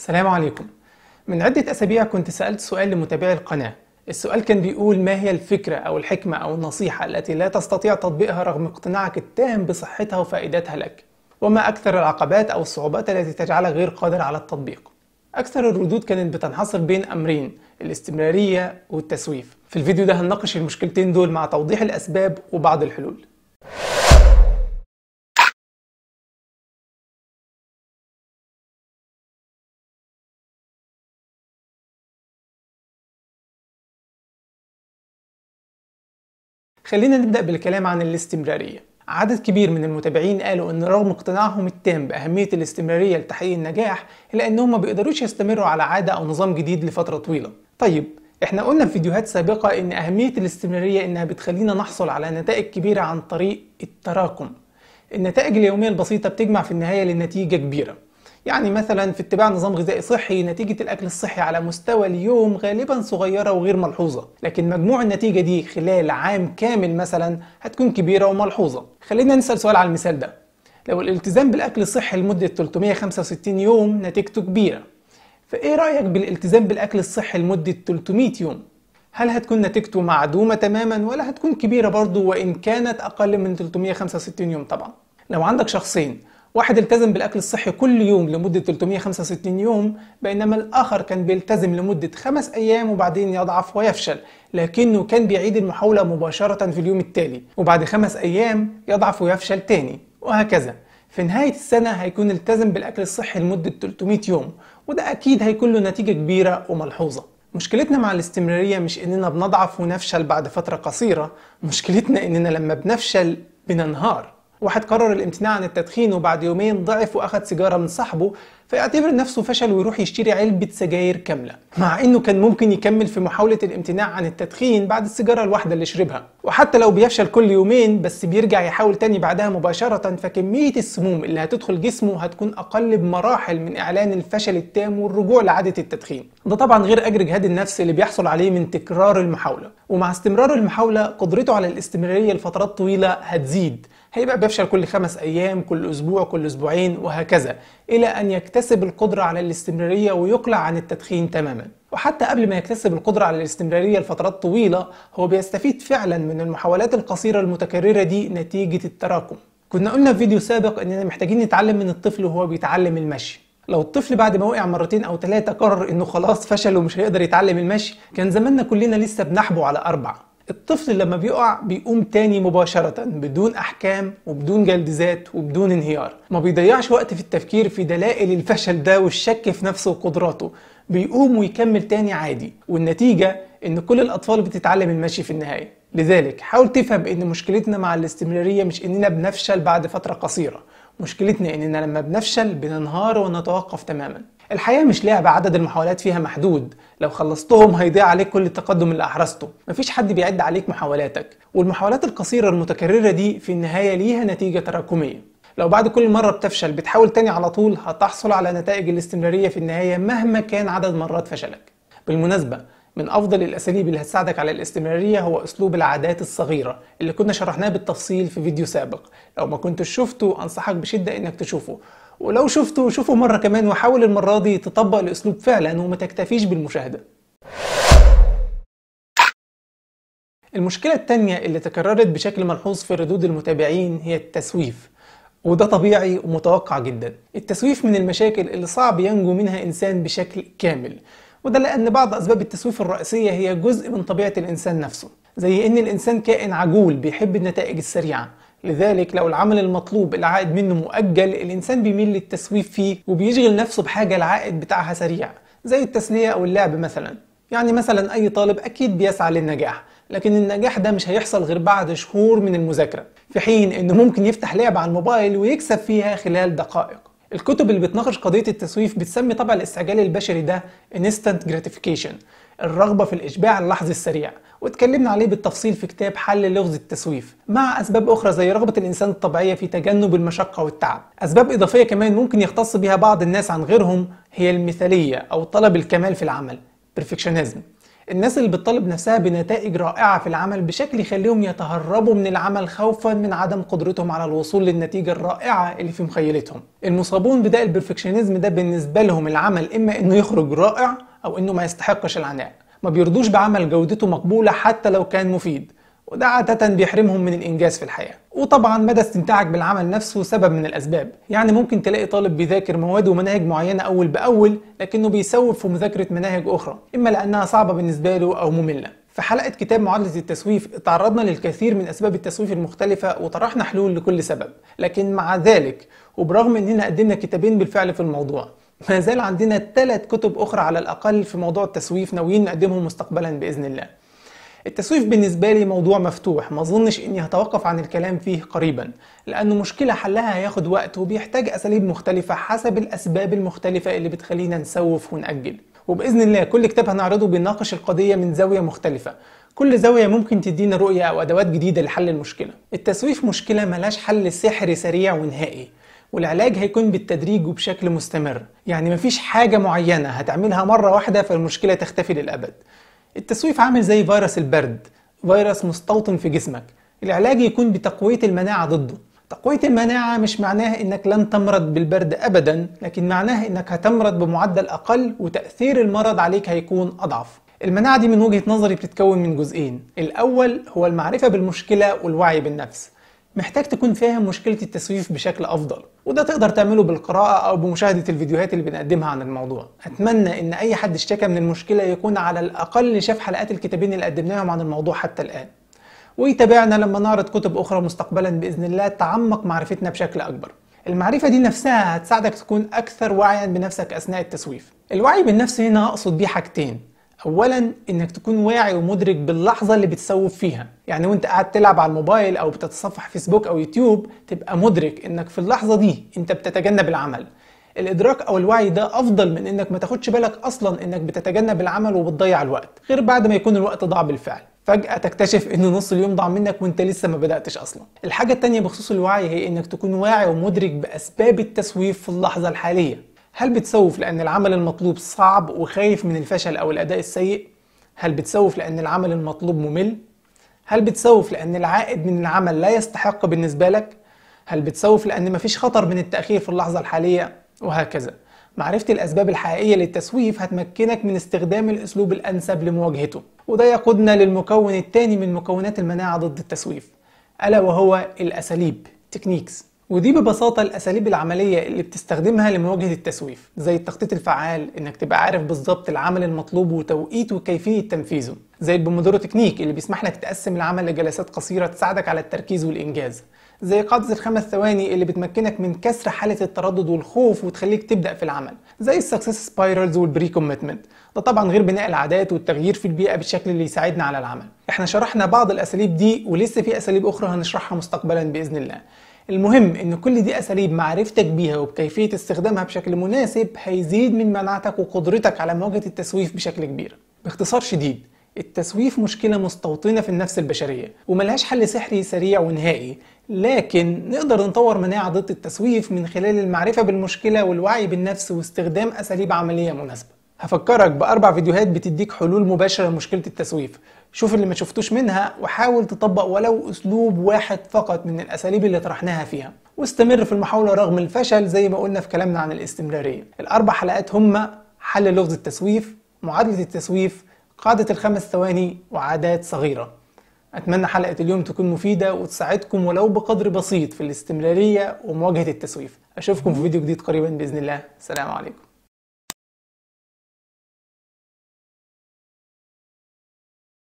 السلام عليكم من عدة أسابيع كنت سألت سؤال لمتابعي القناة السؤال كان بيقول ما هي الفكرة أو الحكمة أو النصيحة التي لا تستطيع تطبيقها رغم اقتناعك التام بصحتها وفائدتها لك وما أكثر العقبات أو الصعوبات التي تجعلك غير قادر على التطبيق أكثر الردود كانت بتنحصر بين أمرين الاستمرارية والتسويف في الفيديو ده هنناقش المشكلتين دول مع توضيح الأسباب وبعض الحلول خلينا نبدأ بالكلام عن الاستمرارية عدد كبير من المتابعين قالوا ان رغم اقتناعهم التام باهميه الاستمراريه لتحقيق النجاح الا انهم ما بيقدروش يستمروا على عاده او نظام جديد لفتره طويله طيب احنا قلنا في فيديوهات سابقه ان اهميه الاستمراريه انها بتخلينا نحصل على نتائج كبيره عن طريق التراكم النتائج اليوميه البسيطه بتجمع في النهايه لنتيجه كبيره يعني مثلا في اتباع نظام غذائي صحي نتيجة الأكل الصحي على مستوى اليوم غالبا صغيرة وغير ملحوظة لكن مجموع النتيجة دي خلال عام كامل مثلا هتكون كبيرة وملحوظة خلينا نسأل سؤال على المثال ده لو الالتزام بالأكل الصحي لمدة 365 يوم نتيجته كبيرة فإيه رأيك بالالتزام بالأكل الصحي لمدة 300 يوم؟ هل هتكون نتيجته معدومة تماما ولا هتكون كبيرة برضو وإن كانت أقل من 365 يوم طبعا؟ لو عندك شخصين واحد التزم بالأكل الصحي كل يوم لمدة 365 يوم بينما الآخر كان بيلتزم لمدة خمس أيام وبعدين يضعف ويفشل لكنه كان بيعيد المحاولة مباشرة في اليوم التالي وبعد خمس أيام يضعف ويفشل تاني وهكذا في نهاية السنة هيكون التزم بالأكل الصحي لمدة 300 يوم وده أكيد هيكون له نتيجة كبيرة وملحوظة مشكلتنا مع الاستمرارية مش إننا بنضعف ونفشل بعد فترة قصيرة مشكلتنا إننا لما بنفشل بننهار واحد قرر الامتناع عن التدخين وبعد يومين ضعف واخد سيجاره من صاحبه فيعتبر نفسه فشل ويروح يشتري علبه سجاير كامله مع انه كان ممكن يكمل في محاوله الامتناع عن التدخين بعد السيجاره الواحده اللي شربها وحتى لو بيفشل كل يومين بس بيرجع يحاول تاني بعدها مباشره فكميه السموم اللي هتدخل جسمه هتكون اقل بمراحل من اعلان الفشل التام والرجوع لعاده التدخين ده طبعا غير اجر جهاد النفس اللي بيحصل عليه من تكرار المحاوله ومع استمرار المحاوله قدرته على الاستمراريه لفترات طويله هتزيد هيبقى بيفشل كل خمس أيام كل أسبوع كل أسبوعين وهكذا إلى أن يكتسب القدرة على الاستمرارية ويقلع عن التدخين تماما وحتى قبل ما يكتسب القدرة على الاستمرارية لفترات طويلة هو بيستفيد فعلا من المحاولات القصيرة المتكررة دي نتيجة التراكم كنا قلنا في فيديو سابق اننا محتاجين نتعلم من الطفل وهو بيتعلم المشي لو الطفل بعد ما وقع مرتين او ثلاثة قرر انه خلاص فشل ومش هيقدر يتعلم المشي كان زماننا كلنا لسه بنحبه على اربع الطفل لما بيقع بيقوم تاني مباشرة بدون أحكام وبدون جلد ذات وبدون انهيار ما بيضيعش وقت في التفكير في دلائل الفشل ده والشك في نفسه وقدراته بيقوم ويكمل تاني عادي والنتيجة إن كل الأطفال بتتعلم المشي في النهاية لذلك حاول تفهم إن مشكلتنا مع الاستمرارية مش إننا بنفشل بعد فترة قصيرة مشكلتنا إننا لما بنفشل بننهار ونتوقف تماما الحياة مش لعبة عدد المحاولات فيها محدود لو خلصتهم هيضيع عليك كل التقدم اللي أحرزته مفيش حد بيعد عليك محاولاتك والمحاولات القصيرة المتكررة دي في النهاية ليها نتيجة تراكمية لو بعد كل مرة بتفشل بتحاول تاني على طول هتحصل على نتائج الاستمرارية في النهاية مهما كان عدد مرات فشلك بالمناسبة من افضل الاساليب اللي هتساعدك على الاستمراريه هو اسلوب العادات الصغيره اللي كنا شرحناه بالتفصيل في فيديو سابق لو ما كنتش شفته انصحك بشده انك تشوفه ولو شفته شوفه مره كمان وحاول المره دي تطبق الاسلوب فعلا وما تكتفيش بالمشاهده المشكله التانية اللي تكررت بشكل ملحوظ في ردود المتابعين هي التسويف وده طبيعي ومتوقع جدا التسويف من المشاكل اللي صعب ينجو منها انسان بشكل كامل وده لأن بعض أسباب التسويف الرئيسية هي جزء من طبيعة الإنسان نفسه زي إن الإنسان كائن عجول بيحب النتائج السريعة لذلك لو العمل المطلوب العائد منه مؤجل الإنسان بيميل للتسويف فيه وبيشغل نفسه بحاجة العائد بتاعها سريع زي التسلية أو اللعب مثلا يعني مثلا أي طالب أكيد بيسعى للنجاح لكن النجاح ده مش هيحصل غير بعد شهور من المذاكرة في حين إنه ممكن يفتح لعبة على الموبايل ويكسب فيها خلال دقائق الكتب اللي بتناقش قضية التسويف بتسمي طبع الاستعجال البشري ده instant gratification الرغبة في الإشباع اللحظي السريع واتكلمنا عليه بالتفصيل في كتاب حل لغز التسويف مع أسباب أخرى زي رغبة الإنسان الطبيعية في تجنب المشقة والتعب أسباب إضافية كمان ممكن يختص بها بعض الناس عن غيرهم هي المثالية أو طلب الكمال في العمل perfectionism الناس اللي بتطالب نفسها بنتائج رائعة في العمل بشكل يخليهم يتهربوا من العمل خوفا من عدم قدرتهم على الوصول للنتيجة الرائعة اللي في مخيلتهم المصابون بداء البرفكشنزم ده بالنسبة لهم العمل إما إنه يخرج رائع أو إنه ما يستحقش العناء ما بيرضوش بعمل جودته مقبولة حتى لو كان مفيد وده عادة بيحرمهم من الإنجاز في الحياة وطبعا مدى استمتاعك بالعمل نفسه سبب من الأسباب يعني ممكن تلاقي طالب بيذاكر مواد ومناهج معينة أول بأول لكنه بيسوف في مذاكرة مناهج أخرى إما لأنها صعبة بالنسبة له أو مملة في حلقة كتاب معادلة التسويف تعرضنا للكثير من أسباب التسويف المختلفة وطرحنا حلول لكل سبب لكن مع ذلك وبرغم أننا قدمنا كتابين بالفعل في الموضوع ما زال عندنا ثلاث كتب أخرى على الأقل في موضوع التسويف ناويين نقدمهم مستقبلا بإذن الله التسويف بالنسبة لي موضوع مفتوح ما اظنش اني هتوقف عن الكلام فيه قريبا لانه مشكلة حلها هياخد وقت وبيحتاج اساليب مختلفة حسب الاسباب المختلفة اللي بتخلينا نسوف ونأجل وباذن الله كل كتاب هنعرضه بيناقش القضية من زاوية مختلفة كل زاوية ممكن تدينا رؤية او ادوات جديدة لحل المشكلة التسويف مشكلة ملاش حل سحري سريع ونهائي والعلاج هيكون بالتدريج وبشكل مستمر يعني مفيش حاجة معينة هتعملها مرة واحدة فالمشكلة تختفي للأبد التسويف عامل زي فيروس البرد فيروس مستوطن في جسمك العلاج يكون بتقوية المناعة ضده تقوية المناعة مش معناها انك لن تمرض بالبرد ابدا لكن معناها انك هتمرض بمعدل اقل وتأثير المرض عليك هيكون اضعف المناعة دي من وجهة نظري بتتكون من جزئين الاول هو المعرفة بالمشكلة والوعي بالنفس محتاج تكون فاهم مشكلة التسويف بشكل أفضل وده تقدر تعمله بالقراءة أو بمشاهدة الفيديوهات اللي بنقدمها عن الموضوع أتمنى إن أي حد اشتكى من المشكلة يكون على الأقل شاف حلقات الكتابين اللي قدمناهم عن الموضوع حتى الآن ويتابعنا لما نعرض كتب أخرى مستقبلا بإذن الله تعمق معرفتنا بشكل أكبر المعرفة دي نفسها هتساعدك تكون أكثر وعيا بنفسك أثناء التسويف الوعي بالنفس هنا أقصد بيه حاجتين اولا انك تكون واعي ومدرك باللحظه اللي بتسوف فيها يعني وانت قاعد تلعب على الموبايل او بتتصفح فيسبوك او يوتيوب تبقى مدرك انك في اللحظه دي انت بتتجنب العمل الادراك او الوعي ده افضل من انك ما تاخدش بالك اصلا انك بتتجنب العمل وبتضيع الوقت غير بعد ما يكون الوقت ضاع بالفعل فجأة تكتشف ان نص اليوم ضاع منك وانت لسه ما بدأتش اصلا الحاجة التانية بخصوص الوعي هي انك تكون واعي ومدرك باسباب التسويف في اللحظة الحالية هل بتسوف لأن العمل المطلوب صعب وخايف من الفشل أو الأداء السيء؟ هل بتسوف لأن العمل المطلوب ممل؟ هل بتسوف لأن العائد من العمل لا يستحق بالنسبة لك؟ هل بتسوف لأن مفيش خطر من التأخير في اللحظة الحالية؟ وهكذا معرفة الأسباب الحقيقية للتسويف هتمكنك من استخدام الأسلوب الأنسب لمواجهته وده يقودنا للمكون الثاني من مكونات المناعة ضد التسويف ألا وهو الأساليب تكنيكس ودي ببساطة الأساليب العملية اللي بتستخدمها لمواجهة التسويف زي التخطيط الفعال إنك تبقى عارف بالظبط العمل المطلوب وتوقيت وكيفية تنفيذه زي البومودورو تكنيك اللي بيسمح لك تقسم العمل لجلسات قصيرة تساعدك على التركيز والإنجاز زي قاعدة الخمس ثواني اللي بتمكنك من كسر حالة التردد والخوف وتخليك تبدأ في العمل زي السكسس سبايرالز والبري كوميتمنت ده طبعا غير بناء العادات والتغيير في البيئة بالشكل اللي يساعدنا على العمل احنا شرحنا بعض الأساليب دي ولسه في أساليب أخرى هنشرحها مستقبلا بإذن الله المهم ان كل دي اساليب معرفتك بيها وبكيفيه استخدامها بشكل مناسب هيزيد من مناعتك وقدرتك على مواجهه التسويف بشكل كبير باختصار شديد التسويف مشكله مستوطنه في النفس البشريه وملهاش حل سحري سريع ونهائي لكن نقدر نطور مناعه ضد التسويف من خلال المعرفه بالمشكله والوعي بالنفس واستخدام اساليب عمليه مناسبه هفكرك باربع فيديوهات بتديك حلول مباشره لمشكله التسويف شوف اللي ما شفتوش منها وحاول تطبق ولو اسلوب واحد فقط من الاساليب اللي طرحناها فيها واستمر في المحاولة رغم الفشل زي ما قلنا في كلامنا عن الاستمرارية الاربع حلقات هما حل لغز التسويف معادلة التسويف قاعدة الخمس ثواني وعادات صغيرة أتمنى حلقة اليوم تكون مفيدة وتساعدكم ولو بقدر بسيط في الاستمرارية ومواجهة التسويف أشوفكم في فيديو جديد قريبا بإذن الله السلام عليكم